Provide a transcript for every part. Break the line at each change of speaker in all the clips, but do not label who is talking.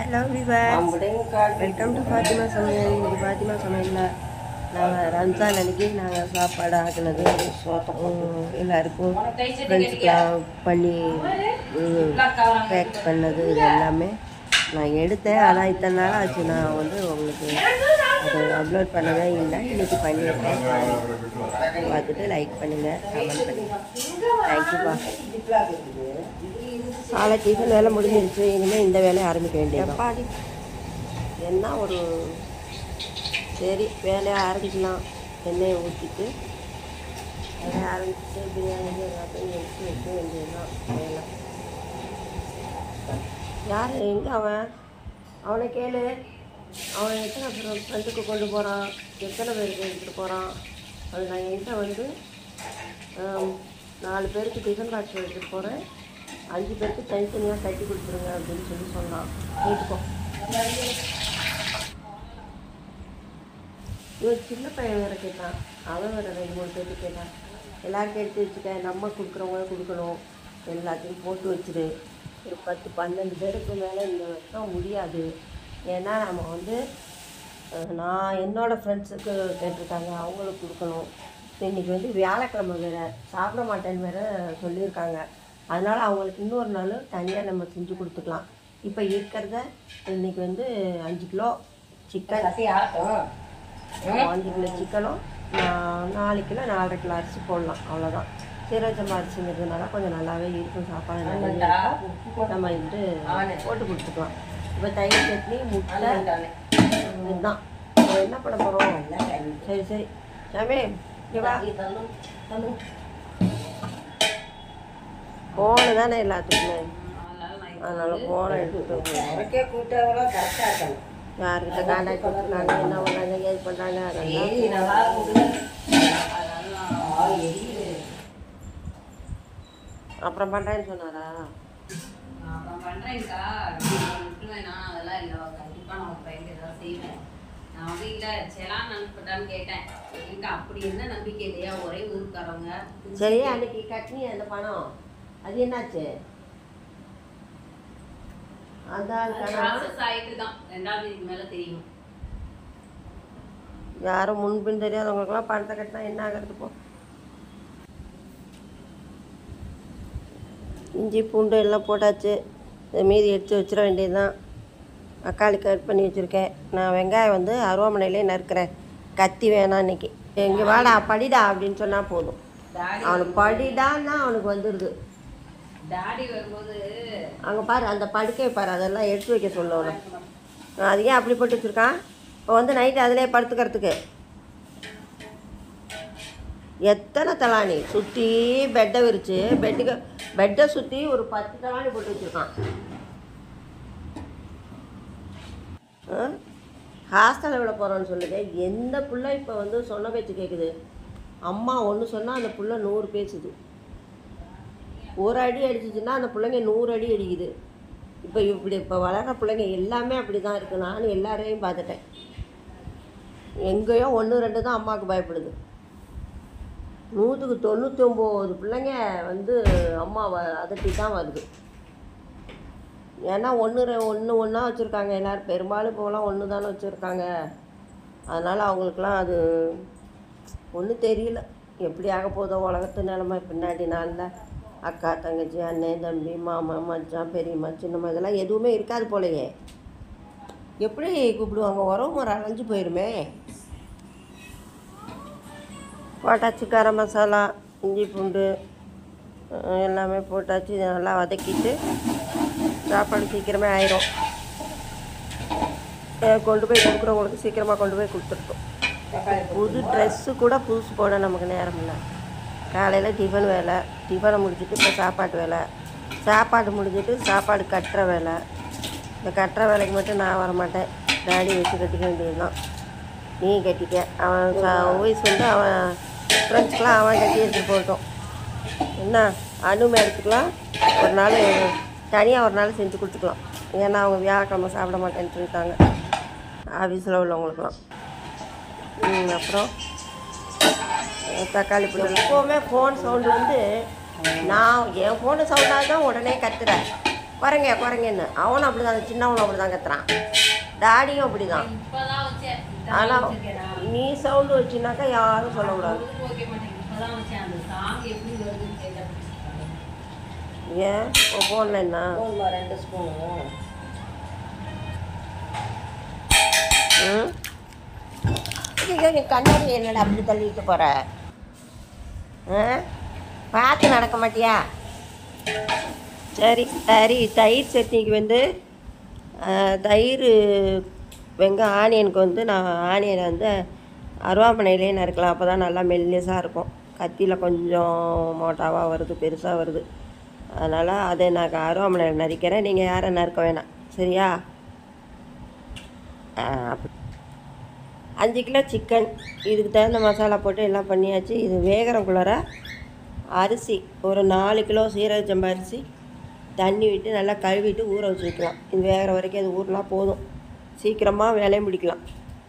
Hello viewers welcome to Fatima சமையல் இன்னைக்கு ஃபாத்திமா சமையலில் நாங்கள் ரம்ஜான் அன்னைக்கு நாங்கள் சாப்பாடு ஆக்குனது உம், எல்லாருக்கும் ஃப்ரெண்ட்ஸ்க்கெலாம் பண்ணி பேக் பண்ணது இது எல்லாமே நான் எடுத்தேன் ஆனால் இத்தனை நாள் ஆச்சு நான் வந்து உங்களுக்கு அது அப்லோட் பண்ணவே இல்லை இன்னைக்கு பண்ணியிருக்கேன் பார்த்துட்டு லைக் பண்ணுங்கள் கமெண்ட் பண்ணுங்கள் தேங்க்யூப்பா காலை டிஃபன் வேலை முடிஞ்சிருச்சு இனிமேல் இந்த வேலையை ஆரம்பிக்க வேண்டியது என்ன ஒரு சரி வேலையை ஆரம்பிக்கலாம் எண்ணெயை ஊற்றிட்டு வேலையை ஆரம்பிச்சுட்டு பிரியாணி எல்லாத்தையும் எடுத்து வைக்க வேண்டியதுதான் வேலை யார் எங்கே அவன் அவனை கேளு அவன் எத்தனை ஃப்ரெண்டுக்கு கொண்டு போகிறான் எத்தனை பேருக்கு எடுத்துகிட்டு போகிறான் அது நான் என்கிட்ட வந்து ஆம், நாலு பேருக்கு டிஃபன் பாக்ஸ் எடுத்துகிட்டு போகிறேன் அஞ்சு பேருக்கு தனித்தனியாக கட்டி கொடுத்துருங்க அப்படின்னு சொல்லி சொன்னான் கேட்டுக்கோ இவன் சின்ன பையன் வேறு கேட்டான் அவன் வேறு ரெண்டு மூணு பேருக்கு கேட்டான் எல்லாருக்கும் எடுத்து வச்சுக்க நம்ம கொடுக்குறவங்க கொடுக்கணும் எல்லாத்தையும் போட்டு வச்சிரு ஒரு பத்து பன்னெண்டு பேருக்கு மேலே இந்த வருஷம் முடியாது ஏன்னா நம்ம வந்து அஹ், நான் என்னோடய ஃப்ரெண்ட்ஸுக்கு கேட்டிருக்காங்க அவங்களுக்கு கொடுக்கணும் இன்னைக்கு வந்து வியாழக்கிழமை வேறு சாப்பிட மாட்டேன்னு வேறு சொல்லியிருக்காங்க அதனால் அவங்களுக்கு இன்னொரு நாள் தனியாக நம்ம செஞ்சு கொடுத்துக்கலாம் இப்போ இருக்கிறத இன்னைக்கு வந்து அஞ்சு கிலோ சிக்கன் அஞ்சு கிலோ சிக்கனும் நா- நாலு கிலோ நாலரை கிலோ அரிசி போடலாம் அவ்வளோதான் சீரகச்சம்பா அரிசிங்கிறதுனால கொஞ்சம் நல்லாவே இருக்கும் சாப்பாடு நிறைய இருக்கும். நம்ம வந்து போட்டு கொடுத்துக்கலாம் இப்போ தயிர் சட்னி முட்டை இதுதான் இப்போ என்ன பண்ண போகிறோம் சரி சரி சாமி இங்க வா ஃபோனு தானே எல்லாத்துக்குமே அதனால ஃபோனை எடுத்துகிட்டு போய் யார்கிட்ட காண்டாக்ட் கொடுத்துருக்காங்க என்ன பண்ணாங்க ஏது பண்ணுறாங்க அதெல்லாம் அப்புறம் பண்ணுறேன்னு சொன்னாரா
அப்புறம் பண்றேன்க்கா இப்படி விட்டுருவேனா அதெல்லாம் இல்லை கண்டிப்பா நான் உங்க பையன் ஏதாவது செய்வேன் நான் வந்து இல்லை செலான் அனுப்பிட்டான்னு கேட்டேன் எனக்கு அப்படி என்ன நம்பிக்கை இல்லையா ஒரே ஊருக்காரவங்க
சரி அன்னைக்கு கட்னி அந்த பணம் அது என்னாச்சு அந்த ஆள் கணவன்
ப்ராசஸ் ஆயிட்டு தான் ரெண்டாவது தேதிக்கு மேல தெரியும்
யாரும் முன்பின் தெரியாதவங்களுக்குலாம் பணத்தை கட்டினா என்ன ஆகிறது போ இஞ்சி பூண்டு எல்லாம் போட்டாச்சு இதை மீதி எடுத்து வச்சிட வேண்டியதுதான் தக்காளி கட் பண்ணி வச்சுருக்கேன் நான் வெங்காயம் வந்து அருவாமனையிலே நறுக்கிறேன் கத்தி வேணாம் இன்னைக்கு எங்கே வாடா படிடா அப்படின்னு சொன்னால் போதும்
டாடி
அவனுக்கு படிடான்னா அவனுக்கு வந்துடுது
டாடி வரும்போது
அங்கே பாரு அந்த படுக்கை பாரு அதெல்லாம் எடுத்து வைக்க சொல்லணும் அது ஏன் அப்படி போட்டு வச்சுருக்கான் இப்போ வந்து நைட்டு அதிலே படுத்துக்கிறதுக்கு எத்தனை தலாணி சுற்றி பெட்டை விரிச்சு பெட்டுக்கு பெட்டை சுற்றி ஒரு பத்து தலாணி போட்டு வச்சுருக்கான் ஹாஸ்டலில் விட போகிறோன்னு சொல்லுது எந்த புள்ள இப்போ வந்து சொன்ன பேச்சு கேட்குது அம்மா ஒன்று சொன்னால் அந்த புள்ள நூறு பேசுது ஒரு அடி அடிச்சிச்சுன்னா அந்த பிள்ளைங்க நூறு அடி அடிக்குது இப்போ இப்படி இப்போ வளர்கிற பிள்ளைங்க எல்லாமே அப்படி தான் இருக்குது நானும் எல்லாரையும் பார்த்துட்டேன் எங்கேயோ ஒன்று ரெண்டு தான் அம்மாவுக்கு பயப்படுது நூற்றுக்கு தொண்ணூற்றி ஒம்பது பிள்ளைங்க வந்து அம்மாவை அதட்டி தான் வருது ஏன்னா ஒன்று ஒன்று ஒன்றா வச்சுருக்காங்க எல்லோரும் பெரும்பாலும் இப்போலாம் ஒன்று தானே வச்சுருக்காங்க அதனால் அவங்களுக்குலாம் அது ஒன்றும் தெரியல எப்படி ஆக போதோ உலகத்து நிலமை பின்னாடி நாளில் அக்கா தங்கச்சி அண்ணன் தம்பி மாமா மச்சான் பெரியம்மா சின்னம்மா இதெல்லாம் எதுவுமே இருக்காது போலயே எப்படி கூப்பிடுவாங்க உறவு முறை அலைஞ்சு போயிருமே போட்டாச்சு கரம் மசாலா இஞ்சி பூண்டு அஹ் எல்லாமே போட்டாச்சு இதை நல்லா வதக்கிட்டு சாப்பாடு சீக்கிரமே ஆயிரும் அஹ் கொண்டு போய் கொடுக்குறவங்களுக்கு சீக்கிரமாக கொண்டு போய் கொடுத்துருக்கோம் புது ட்ரெஸ்ஸு கூட புதுசு போட நமக்கு நேரம் இல்லை காலையில் டிஃபன் வேலை டிஃபனை முடிச்சுட்டு இப்போ சாப்பாட்டு வேலை சாப்பாடு முடிஞ்சிட்டு சாப்பாடு கட்டுற வேலை இந்த கட்டுற வேலைக்கு மட்டும் நான் வர மாட்டேன் டாடி வச்சு கட்டிக்க வேண்டியது தான் நீ கட்டிக்க அவன் வயசு வந்து அவன் ஃப்ரெண்ட்ஸ்க்கெலாம் அவன் கட்டி எடுத்துகிட்டு போகட்டும் என்ன அனு மேடத்துக்கெலாம் ஒரு நாள் தனியாக ஒரு நாள் செஞ்சு கொடுத்துக்கலாம் ஏன்னா அவங்க வியாழக்கிழமை சாப்பிட மாட்டேன்னு சொல்லிட்டாங்க ஆஃபீஸில் உள்ளவங்களுக்குலாம் ம், அப்புறம் அஹ், தக்காளி பழம் எப்போவுமே ஃபோன் சவுண்டு வந்து நான் என் ஃபோனு சவுண்டாக தான் உடனே கத்துறேன் குறைங்க குறைங்கன்னு அவனும் அப்படி தான் சின்னவனும் அப்படி தான் கத்துறான் டாடியும் அப்படி தான்
இப்பதான் வச்சேன் இத்தனை
ஆனால்
நாள் வச்சிருக்கேனா?
நீ சவுண்டு வச்சுனாக்கா யாரும் சொல்லக்கூடாது
பொழுதுக்கு வைக்க மாட்டேன். இப்பதான் வச்சேன். அந்த song எப்படி வருதுன்னு கேட்டா பிடிச்சிருக்காங்க.
ஏன் ஃபோனில் என்ன
போதுமா, ரெண்டு ஸ்பூனு
ம் ஐயோ, நீ கண்ணாடி என்னடா அப்படி தள்ளிட்டு போற ஆ பார்த்து நடக்க மாட்டியா சரி சரி தயிர் சட்னிக்கு வந்து ஆ, தயிர் வெங்காயம் ஆனியனுக்கு வந்து நான் ஆனியனை வந்து அருவாமனையிலே நறுக்கலாம் அப்போ தான் நல்லா மெல்லிசாக இருக்கும் கத்தியில் கொஞ்சம் மோட்டாவாக வருது பெருசாக வருது அதனால் அதை நான் அருவாமனையில் நறுக்கிறேன் நீங்கள் யாரும் நறுக்க வேணாம் சரியா ஆ, அப்படி அஞ்சு கிலோ சிக்கன் இதுக்கு தகுந்த மசாலா போட்டு எல்லாம் பண்ணியாச்சு இது வேகிறக்குள்ளார அரிசி ஒரு நாலு கிலோ சீரக சம்பா அரிசி தண்ணி விட்டு நல்லா கழுவிட்டு ஊற வச்சு வைக்கலாம் இது வேகிற வரைக்கும் அது ஊறினா போதும் சீக்கிரமாக வேலையை முடிக்கலாம்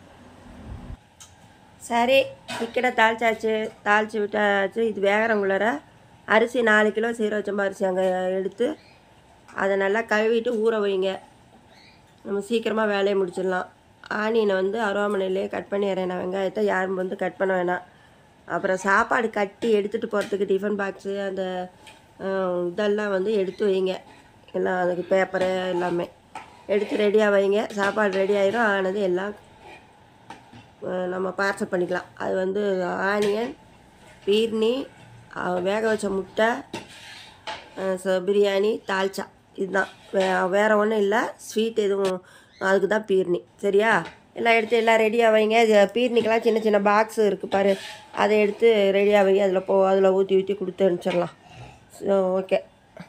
சரி சிக்கனை தாளிச்சாச்சு தாளித்து விட்டாச்சு இது வேகிறங்குள்ளார அரிசி நாலு கிலோ சீரக சம்பா அரிசி அங்கே எடுத்து அதை நல்லா கழுவிட்டு ஊற வைங்க நம்ம சீக்கிரமாக வேலையை முடிச்சிடலாம் ஆனியனை வந்து அருவாமனையிலே கட் பண்ணிடுறேன் நான் வெங்காயத்தை யாரும் வந்து கட் பண்ண வேணாம் அப்புறம் சாப்பாடு கட்டி எடுத்துகிட்டு போகிறதுக்கு டிஃபன் பாக்ஸு அந்த அஹ், இதெல்லாம் வந்து எடுத்து வைங்க எல்லாம் அதுக்கு பேப்பரு எல்லாமே எடுத்து ரெடியாக வைங்க சாப்பாடு ரெடி ஆயிரும் ஆனது எல்லாம் அஹ், நம்ம பார்சல் பண்ணிக்கலாம் அது வந்து ஆனியன் பீர்னி அஹ், வேக வச்ச முட்டை அஹ் ச- பிரியாணி தால்ச்சா இதுதான் வே வேறு ஒன்றும் இல்லை ஸ்வீட் எதுவும் அதுக்கு தான் பீர்னி சரியா எல்லாம் எடுத்து எல்லாம் ரெடியாக வைங்க இது பீர்னிக்கெல்லாம் சின்ன சின்ன பாக்ஸ் இருக்குது பாரு அதை எடுத்து ரெடியாக வைங்க அதில் போ அதில் ஊற்றி ஊற்றி கொடுத்து அனுப்பிச்சிடலாம் ஓகே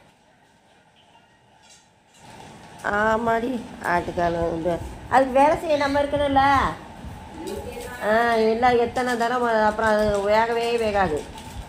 ஆமாடி ஆட்டுக்கால் வந்து அதுக்கு வேலை செய்ய நம்ம இருக்கணும்ல ஆ எல்லாம் எத்தனை தரம் அப்புறம் அது வேகவே வேகாது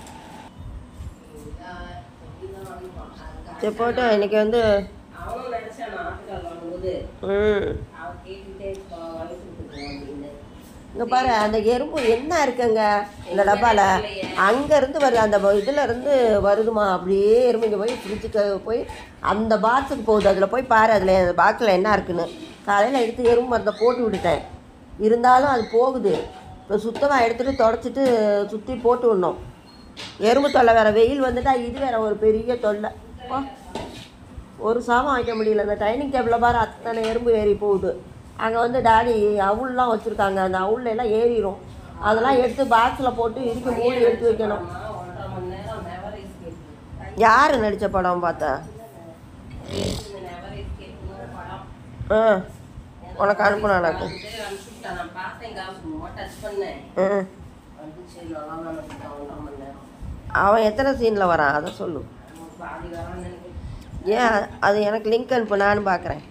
சரி போட்டு இன்னைக்கு வந்து
அவனும் நினைச்சான் நான் ஆட்டுக்கால் வாங்கும்போது
ம்
அவன் கேட்டுக்கிட்டே இருப்பா, வாங்கி கொடுத்துருவோம் அப்படின்னு.
இங்கே பாரு அந்த எறும்பு என்ன இருக்குங்க இந்த டப்பாவில் அங்கேருந்து வருது அந்த இதில் இருந்து வருதுமா அப்படியே எறும்பு இங்கே போய் ஃப்ரிட்ஜுக்கு போய் அந்த பாக்ஸுக்கு போகுது அதில் போய் பாரு அதில் அந்த பாக்ஸில் என்ன இருக்குன்னு காலையில் எடுத்து எறும்பு மருந்தை போட்டு விட்டுட்டேன் இருந்தாலும் அது போகுது இப்போ சுத்தமாக எடுத்துகிட்டு தொடச்சிட்டு சுற்றி போட்டு விடணும் எறும்பு தொல்லை வேறு வெயில் வந்துட்டா இது வேற ஒரு பெரிய தொல்லை போ. ஒரு சாமான் வைக்க முடியல அந்த டைனிங் டேபிளில் பாரு அத்தனை எறும்பு ஏறி போகுது அங்கே வந்து டாடி அவுல்லாம் வச்சுருக்காங்க அந்த அவுல்ல எல்லாம் ஏறிடும் அதெல்லாம் எடுத்து பாக்ஸில் போட்டு இறுக்கி மூடி எடுத்து வைக்கணும்
அம்மா ஒன்றரை மணி நேரம் never escape.
யார் நடித்த படம் பார்த்தா
இந்த never escape னு ஒரு படம்.
ஆ உனக்கு அனுப்புனா எனக்கு
வந்து அனுப்பிச்சு விட்டான். நான் பார்த்தேன் காசு சும்மா touch பண்ணேன்.
ம்
வந்துச்சு, நல்லா தான் அனுப்பிட்டான் ஒன்றரை மணி நேரம்.
அவன் எத்தனை சீனில் வரான் அதை சொல்லு
ஒரு பாதி வரான்னு நினைக்கிறேன்.
ஏன் அது- அது எனக்கு லிங்க் அனுப்பு நானும் பார்க்குறேன்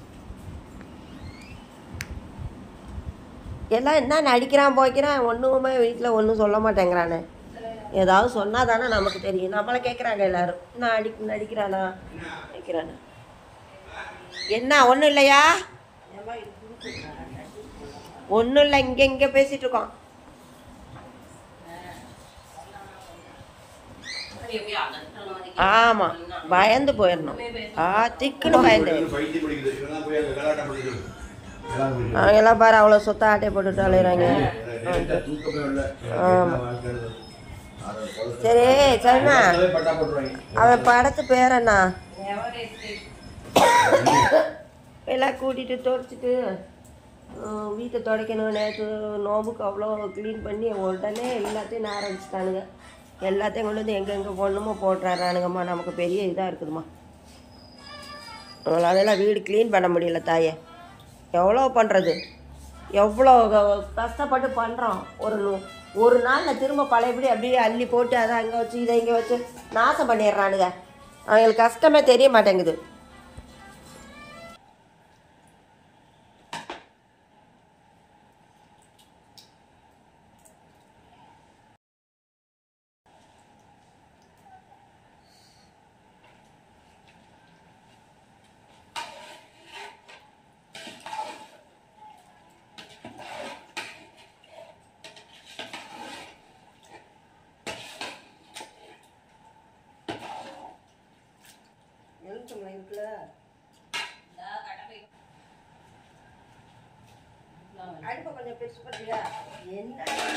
எல்லாம் என்ன நடிக்கிறான் போய்க்கிறான் ஒன்றுமே வீட்டில் ஒன்றும் சொல்ல மாட்டேங்கிறானே ஏதாவது சொன்னால் தானே நமக்கு தெரியும் நம்மளை கேட்குறாங்க எல்லாரும் நான் அடி நடிக்கிறானா நடிக்கிறானா என்ன ஒன்றும் இல்லையா ஒன்றும் இல்லை இங்கே இங்கே பேசிகிட்டு இருக்கோம்
சரி, எப்படியோ அதட்டணும் வரைக்கும்.
ஆமாம் பயந்து போயிடணும் ஆ திக்குன்னு பயந்து
பைத்தியம் பிடிக்குது இதெல்லாம் போய் அங்க கலாட்டம் பண்ணிட்டு எல்லாம் போயிட்டு.
அவங்க எல்லாம் பாரு அவ்வளோ சொத்த ஆட்டையை போட்டுட்டு அலையிறாங்க
லேட்டா தூக்கமே இல்லை.
ஆமா.
என்ன வாழ்க்கைன்னு. அதை கொலை
சரி சரிண்ணா
செய்யறதே பட்டா போட்டுருவாங்க.
அவன் படத்து பேர் என்ன
Never escape.
எல்லாம் கூட்டிகிட்டு துடைச்சிட்டு வீட்டை துடைக்கணும் நேற்று நோம்புக்கு அவ்வளோ க்ளீன் பண்ணி உடனே எல்லாத்தையும் நான் ஆரம்பிச்சிட்டானுங்க எல்லாத்தையும் கொண்டு வந்து எங்கெங்கே போடணுமோ போட்டுறானுங்கம்மா நமக்கு பெரிய இதாக இருக்குதும்மா அதெல்லாம் வீடு க்ளீன் பண்ண முடியல தாயே எவ்வளோ பண்ணுறது எவ்வளோ க- கஷ்டப்பட்டு பண்ணுறோம் ஒரு நு- ஒரு நாளில் திரும்ப பழையபடி அப்படியே அள்ளி போட்டு அதை அங்கே வச்சு இதை இங்கே வச்சு நாசம் பண்ணிடுறானுங்க அவங்களுக்கு கஷ்டமே தெரிய மாட்டேங்குது எலுமிச்சம்பழம் இருக்கு கொஞ்சம் பெருசு பண்ணுறியா என்ன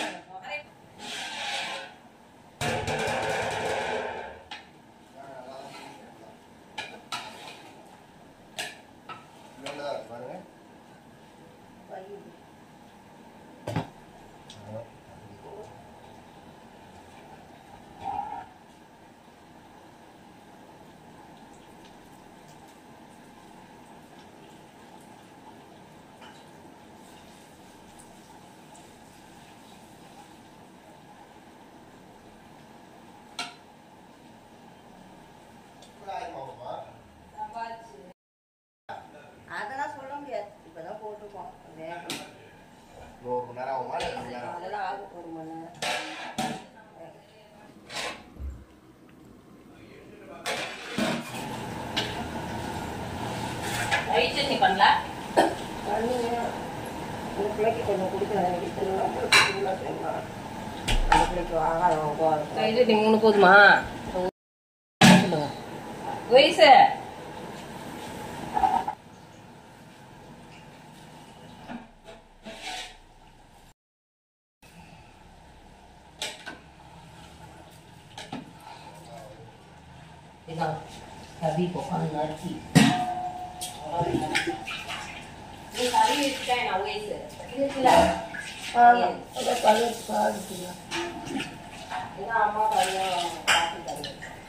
பாருங்க
பையன்
சபாச்சு
அதெல்லாம் சொல்ல முடியாது இப்பதான் போட்டிருக்கோம் வேகம்
ஒரு மணி நேரம் ஆகுமா இல்லை ரெண்டு மணி நேரம்
அதெல்லாம் ஆகும் ஒரு மணி நேரம்
ரைட் சட்னி பண்ணல
பண்ணுங்க இந்த பிள்ளைக்கு கொஞ்சம் கொடுக்குறேன் எனக்கு திருவிழா திருவிழா செய்யுமா அந்த பிள்ளைக்கு ஆகாரம் போகாது
ரைட் சட்னி மூணு போதுமா சொல்லுங்க வயசு இதான் கறி போக்கான் நறுக்கி நீ கறி வச்சுட்டேன் நான் வயசு இருக்குல்ல
பழைய பாடுச்சுங்க
இதான் அம்மா கறியும் காஃபி கறி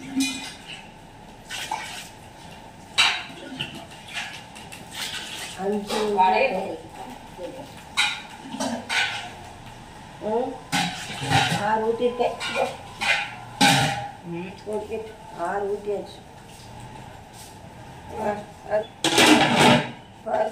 அஞ்சு
வடைய
ம் ஆறு ஊற்றிருக்கேன் ஓகே ஆறு ஊற்றியாச்சு ஆ, அது- பாரு.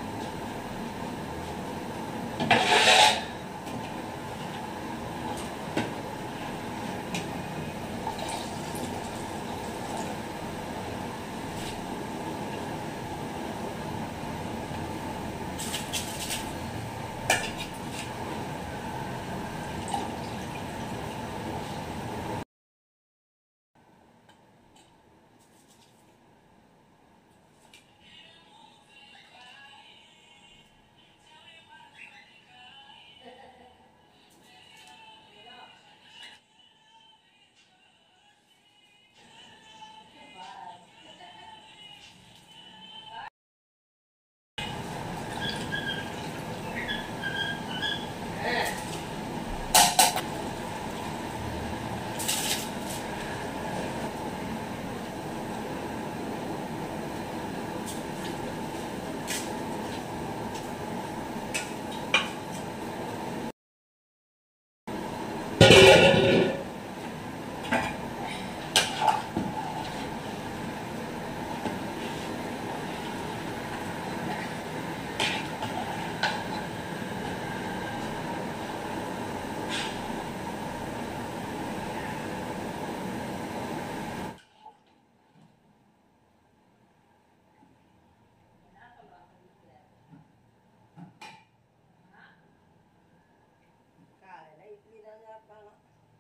காலையில இட்லி தான் சாப்பிட்டாங்க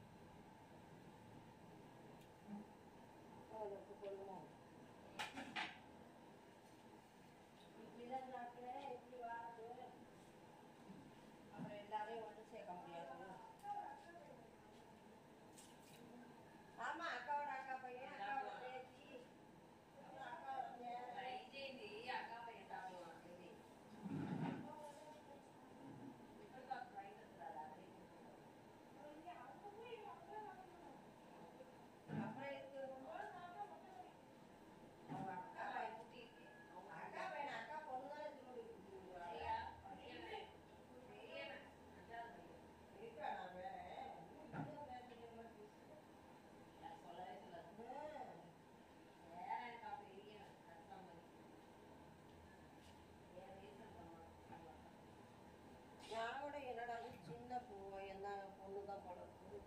அவளுக்கு கொள்ளுவோம் இட்லி தான் சாப்பிட்டேன் இட்லி வாரது அப்புறம் எல்லாரையும் ஒன்று சேர்க்க முடியாது ஆமா அக்காவோட அக்கா பையன் அக்காவோட பேத்தி அப்புறம் அக்காவோட பேரன்.
அக்கா பையன் சாப்பிடுவான்
அப்புறம் இருக்கு அவங்க அக்கா பையன் அக்கா பையன் அக்கா பொண்ணு தானே திரும்பி கொடுத்துருவாங்க இருக்கா நான் வேற இன்னும் பேசுறது மாதிரி நான் கூட என்னடா இது சின்ன பூ என்ன பொண்ணு தான் போல இருக்கு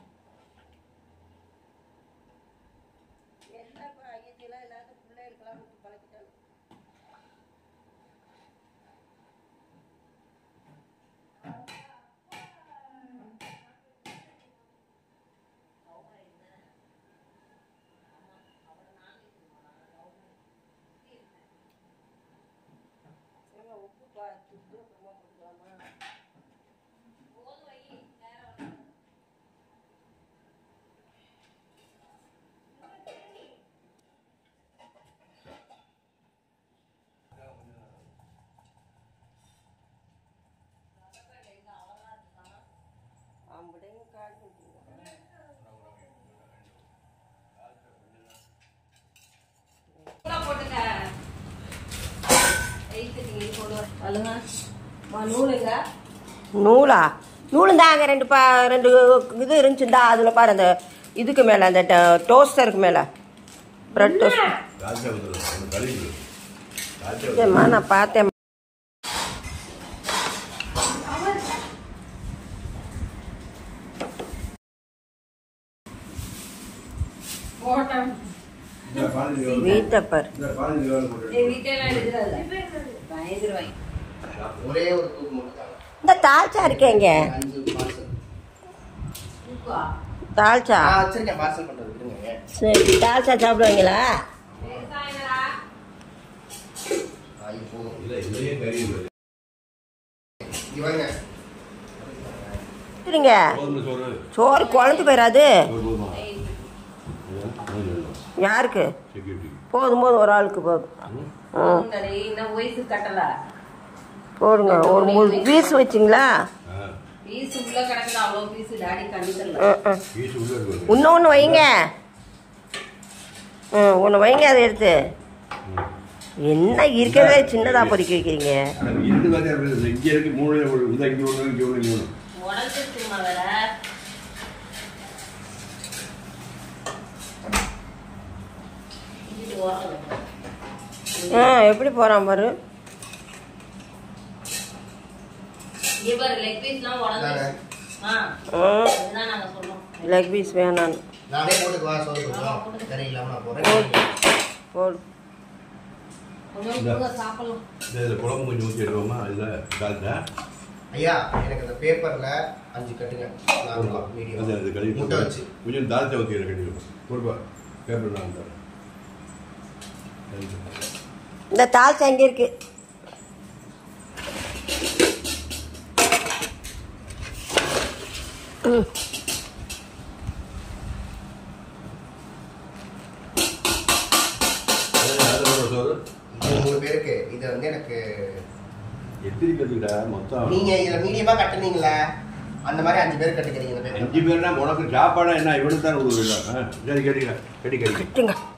என்ன இப்போ ஐயத்திலாம் எல்லாத்துக்கும் பிள்ளைகளுக்கெல்லாம் விட்டு பழக்கிட்டாங்க ஏங்க உப்பு பார்த்து அப்புறமா கொடுக்கலாமா
வெயிட் கட்டிங் கொண்டு வர சொல்லுங்க மா நூலுங்க
நூலா நூலும் தான் அங்கே ரெண்டு பா ரெண்டு இது இருந்துச்சுண்டா அதில் பாரு அந்த இதுக்கு மேலே அந்த டோஸ்டருக்கு மேலே ப்ரெட் டோஸ்டர்
ராஜா வந்து கழிவு ராஜா
சரிம்மா நான் பார்த்தேன்
போட்டேன்
இந்த பதினஞ்சு ரூபா
வீட்டப்பர்
இந்த பதினஞ்சு ரூபா போட்டு
என் வீட்டெல்லாம் எடுக்கிறது பயங்கர வாங்கி
ஒரே ஒரு தூக்கு மட்டும் தாங்க
இந்த தால்ச்சா இருக்கேங்க
அஞ்சு பார்சல்
தூக்கா
தால்ச்சா
நான் வச்சிருக்கேன் பார்சல் பண்ணுறது விடுங்க
சரி தால்ச்சா சாப்பிடுவீங்களா
விவசாயிகளா
ஆ இப்போ
இல்லை இதுலயே கறி இல்லை
இவங்க
சரிங்க
கோதுமை சோறு
சோறு குழந்து போயிடாது
சோறு போதுமா
யாருக்கு
செக்யூரிட்டி
போதும் போதும் ஒரு ஆளுக்கு போதும் ம்
இன்னும் வயசு கட்டல
போடுங்க ஒரு மூணு பீஸ் வச்சிங்களா
ஆ
பீஸ் உள்ள கிடக்குது அவ்வளோ பீஸ் டாடி கண்டுக்கல
ம் ம்
பீஸ் உள்ள இருக்கு
இன்னொன்று வைங்க ம் ஒன்று வைங்க அதை எடுத்து என்ன இருக்கிறதே சின்னதாக பொறுக்கி வைக்கிறீங்க
அது இருந்து பார்த்தா இருக்குது. இங்க இருக்கு மூணு ஒரு இந்த இங்க ஒன்று இங்க ஒன்று இங்க ஒன்று
உடஞ்சிருச்சுமா வேற இது ஓரம் வைங்க.
ஆ எப்படி போகிறான் பாரு
இங்க பாரு லெக் பீஸ்லாம் உடஞ்சிருச்சு ஆ
ம்
அதுதான் நாங்க சொல்றோம்
லெக் பீஸ் வேணான்னு
நானே போட்டுக்குவா சோறு கொடுக்கலாம் கறி இல்லாமல் நான் போகிறேன்
போடு
கொஞ்சம்
இந்தா.
கொடுங்க சாப்பிடலாம்
இந்த இதில் குழம்பு கொஞ்சம் ஊற்றி எடுவோமா அதில் காய்ச்சா
ஐயா எனக்கு அந்த பேப்பர்ல அஞ்சு கட்டுங்க நார்மலா
அந்த
மீடியம்
இது கழுவி
முட்டை வச்சு
கொஞ்சம் தாழ்த்த ஊற்றி கட்டி கொடுப்பா பேப்பர் நான் தரேன்
இந்த தால்ச்சா எங்கே இருக்கு ம்
அதில் சோறு
இது மூணு பேருக்கு இது வந்து எனக்கு
எத்தனை பேருக்குடா மொத்தம்
நீங்க இதுல மீடியமா கட்டுனீங்களே அந்த மாதிரி அஞ்சு பேர் கட்டிக்கிறீங்க இந்த பேப்பர்
அஞ்சு பேர்னா உனக்கு சாப்பாடா என்ன இவனுக்கு தான் கொடுக்குறா சரி கட்டிக்கலாம் கட்டி கட்டி
கட்டுங்க